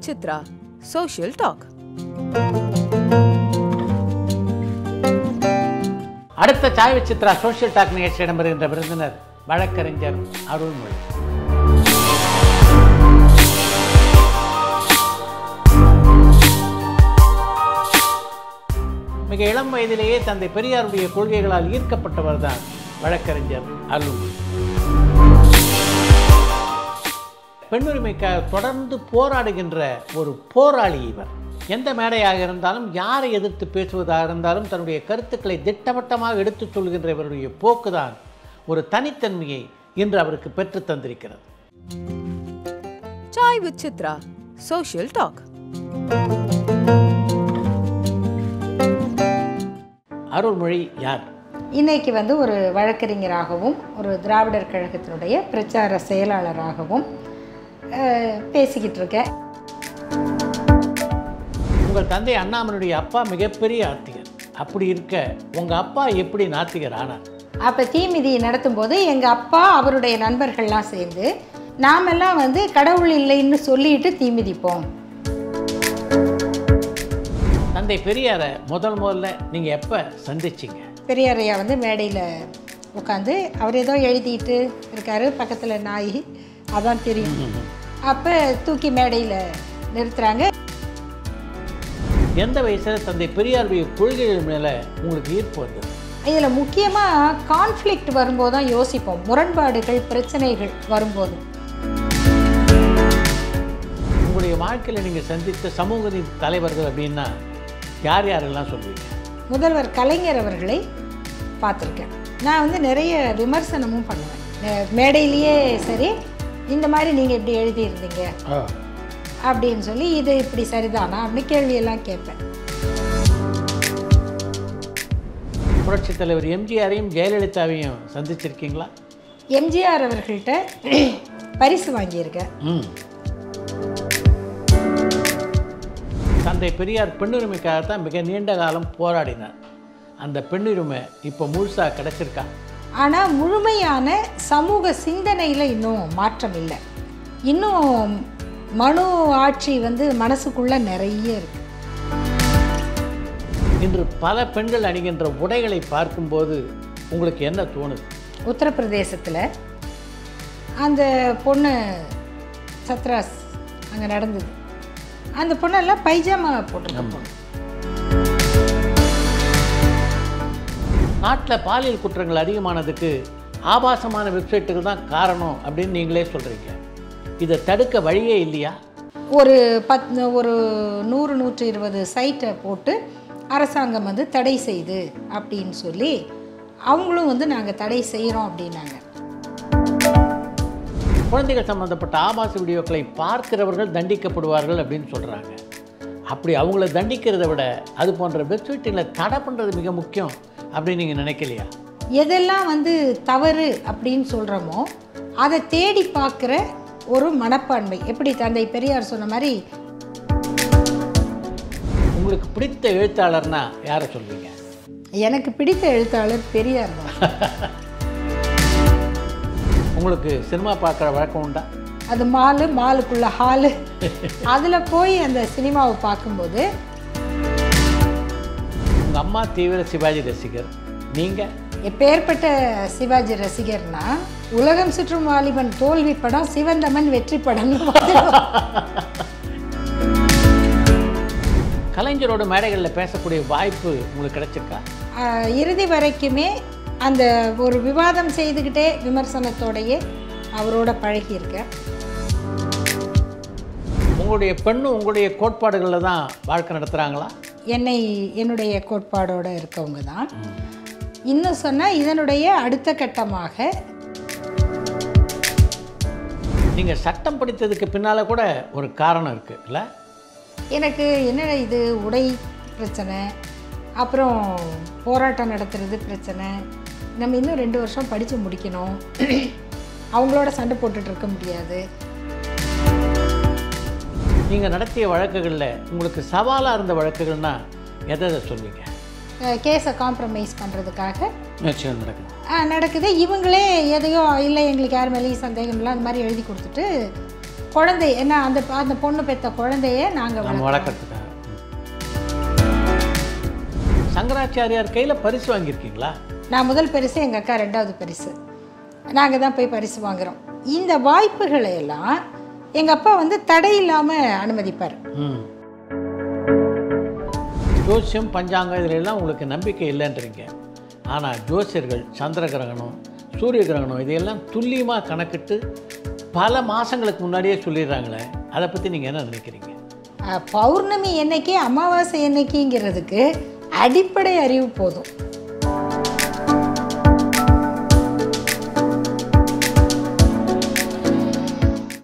with Chitra. Social Talk. அடுத்த Sai Vichitra social talk நிகழ்ச்சி இடம்பெறுகின்ற விருந்தினர் வழக்கறிஞர் அருள்மொழி மிக இளம் வயதிலேயே தந்தை பெரியாருடைய கொள்கைகளால் ஈர்க்கப்பட்டவர் தான் வழக்கறிஞர் அருள்மொழி பெண்ணுரிமைக்காக தொடர்ந்து போராடுகின்ற ஒரு போராளி இவர் எந்த மேடையாக இருந்தாலும் யாரை எதிர்த்து பேசுவதாக இருந்தாலும் தன்னுடைய கருத்துக்களை திட்டவட்டமாக எடுத்துச் சொல்கின்ற இவருடைய போக்குதான் ஒரு தனித்தன்மையை இன்று அவருக்கு பெற்றுத் தந்திருக்கிறது Chai with Chitra. Social Talk. Arulmozhi யார் இன்னைக்கு வந்து ஒரு வழக்கறிஞராகவும் ஒரு திராவிடர் கழகத்தினுடைய பிரச்சார செயலாளராகவும் அஹ், பேசிக்கிட்டு இருக்கேன் உங்கள் தந்தை அண்ணாமனுடைய அப்பா மிகப்பெரிய ஆத்திகர் அப்படி இருக்க உங்கள் அப்பா எப்படி நாத்திகர் ஆனார் அப்போ தீமிதி நடத்தும்போது எங்கள் அப்பா அவருடைய நண்பர்கள்லாம் சேர்ந்து நாமெல்லாம் வந்து கடவுள் இல்லைன்னு சொல்லிட்டு தீமிதிப்போம் தந்தை பெரியாரை முதல் முதல்ல நீங்கள் எப்போ சந்திச்சீங்க பெரியாரையா வந்து மேடையில் உட்காந்து அவர் ஏதோ எழுதிட்டு இருக்காரு பக்கத்தில் நாய் அதான் தெரியும் அப்போ தூக்கி மேடையில் நிறுத்துறாங்க எந்த வயசில் தந்தை பெரியாருடைய கொள்கைகள் மேலே உங்களுக்கு ஈர்ப்பு வந்தது இதில் முக்கியமாக கான்ஃப்ளிக்ட் வரும்போது தான் யோசிப்போம் முரண்பாடுகள் பிரச்சனைகள் வரும்போது உங்களுடைய வாழ்க்கையில் நீங்கள் சந்தித்த சமூக நீதி தலைவர்கள் அப்படின்னா யார் யாரெல்லாம் சொல்வீங்க முதல்வர் கலைஞர் அவர்களை பார்த்துருக்கேன் நான் வந்து நிறைய விமர்சனமும் பண்ணுவேன் நே- மேடையிலேயே சரி இந்த மாதிரி நீங்கள் இப்படி எழுதியிருந்தீங்க அப்படின்னு சொல்லி இது இப்படி சரிதானா அப்படின்னு கேள்வியெல்லாம் கேட்பேன் புரட்சித் தலைவர் எம்ஜிஆரையும் ஜெயலலிதாவையும் சந்திச்சிருக்கீங்களா எம்ஜிஆர் அவர்கள்ட்ட பரிசு வாங்கியிருக்கேன் ம் தந்தை பெரியார் பெண்ணுரிமைக்காகத்தான் மிக நீண்ட காலம் போராடினார் அந்த பெண்ணுரிமை இப்போ முழுசாக கிடைச்சிருக்கா ஆனால் முழுமையான சமூக சிந்தனையில் இன்னும் மாற்றம் இல்லை இன்னும் மனு ஆட்சி வந்து மனசுக்குள்ளே நிறைய இருக்குது இன்று பல பெண்கள் அணிகின்ற உடைகளை பார்க்கும்போது உங்களுக்கு என்ன தோணுது உத்தரப்பிரதேசத்தில் அந்த பொண்ணு சத்ராஸ் அங்கே நடந்தது அந்த பொண்ணெல்லாம் பைஜாமா போட்டிருக்க பொண்ணு நாட்டில் பாலியல் குற்றங்கள் அதிகமானதுக்கு ஆபாசமான வெப்சைட்டுகள் தான் காரணம் அப்படின்னு நீங்களே சொல்கிறீங்க இதை தடுக்க வழியே இல்லையா ஒரு பத் ஒரு நூறு நூற்றி இருபது சைட்டை போட்டு அரசாங்கம் வந்து தடை செய்து அப்படின்னு சொல்லி அவங்களும் வந்து நாங்கள் தடை செய்கிறோம் அப்படின்னாங்க குழந்தைகள் சம்பந்தப்பட்ட ஆபாச வீடியோக்களை பார்க்கிறவர்கள் தண்டிக்கப்படுவார்கள் அப்படின்னு சொல்கிறாங்க அப்படி அவங்கள தண்டிக்கிறதை விட அது போன்ற வெப்சைட்டுகளை தடை பண்ணுறது மிக முக்கியம் அப்படின்னு நீங்கள் நினைக்கலையா எதெல்லாம் வந்து தவறு அப்படின்னு சொல்கிறோமோ அதை தேடி பார்க்குற ஒரு மனப்பான்மை எப்படி தந்தை பெரியார் சொன்ன மாதிரி உங்களுக்கு பிடித்த எழுத்தாளர்னா யாரை சொல்வீங்க எனக்கு பிடித்த எழுத்தாளர் பெரியார் தான் உங்களுக்கு சினிமா பார்க்குற வழக்கம் உண்டா அது மாலு மாலுக்குள்ள ஹாலு அதில் போய் அந்த சினிமாவை பார்க்கும்போது உங்கள் அம்மா தீவிர சிவாஜி ரசிகர் நீங்கள் எப்பேற்பட்ட சிவாஜி ரசிகர்னா உலகம் சுற்றும் வாலிபன் தோல்வி படம் சிவந்தமன் வெற்றி படம்னு பார்த்துருக்கோம். கலைஞரோட மேடைகளில் பேசக்கூடிய வாய்ப்பு உங்களுக்கு கிடைச்சிருக்கா ஆஹ், இறுதி வரைக்குமே அந்த ஒரு விவாதம் செய்துக்கிட்டே விமர்சனத்தோடையே அவரோட பழகியிருக்கேன் உங்களுடைய பெண்ணும் உங்களுடைய கோட்பாடுகளில் தான் வாழ்க்கை நடத்துகிறாங்களா என்னை என்னுடைய கோட்பாடோடு இருக்கவங்க தான் இன்னும் சொன்னால் இதனுடைய அடுத்த கட்டமாக நீங்கள் சட்டம் படித்ததுக்கு பின்னால் கூட ஒரு காரணம் இருக்குது இல்லை எனக்கு என்ன இது உடை பிரச்சனை அப்புறம் போராட்டம் நடத்துறது பிரச்சனை நம்ம இன்னும் ரெண்டு வருஷம் படித்து முடிக்கணும் அவங்களோட சண்டை போட்டுட்டு இருக்க முடியாது நீங்கள் நடத்திய வழக்குகளில் உங்களுக்கு சவாலாக இருந்த வழக்குகள்னா எதை எதை சொல்வீங்க கேஸை காம்ப்ரமைஸ் பண்ணுறதுக்காக நிச்சயம் நடக்குது நடக்குது இவங்களே எதையோ இல்லை எங்களுக்கு யார் மேலேயும் சந்தேகம் இல்லை அந்த மாதிரி எழுதி கொடுத்துட்டு குழந்தை என்ன அந்த அந்த பொண்ணு பெற்ற குழந்தைய நாங்கள் நம்ம வளர்க்கறதுக்காக சங்கராச்சாரியார் கையில் பரிசு வாங்கியிருக்கீங்களா நான் முதல் பரிசு எங்கள் அக்கா ரெண்டாவது பரிசு நாங்கள் தான் போய் பரிசு வாங்குறோம் இந்த வாய்ப்புகளை எல்லாம் எங்கள் அப்பா வந்து தடை இல்லாமல் அனுமதிப்பார் ம் ஜோசியம் பஞ்சாங்கம் இதுல எல்லாம் உங்களுக்கு நம்பிக்கை இல்லைன்றீங்க ஆனால் ஜோசியர்கள் சந்திர கிரகணம் சூரிய கிரகணம் இதையெல்லாம் துல்லியமாக கணக்கிட்டு பல மாதங்களுக்கு முன்னாடியே சொல்லிடுறாங்களே அதை பற்றி நீங்கள் என்ன நினைக்கிறீங்க அஹ், பௌர்ணமி என்னைக்கு அமாவாசை என்னைக்குங்கிறதுக்கு அடிப்படை அறிவு போதும்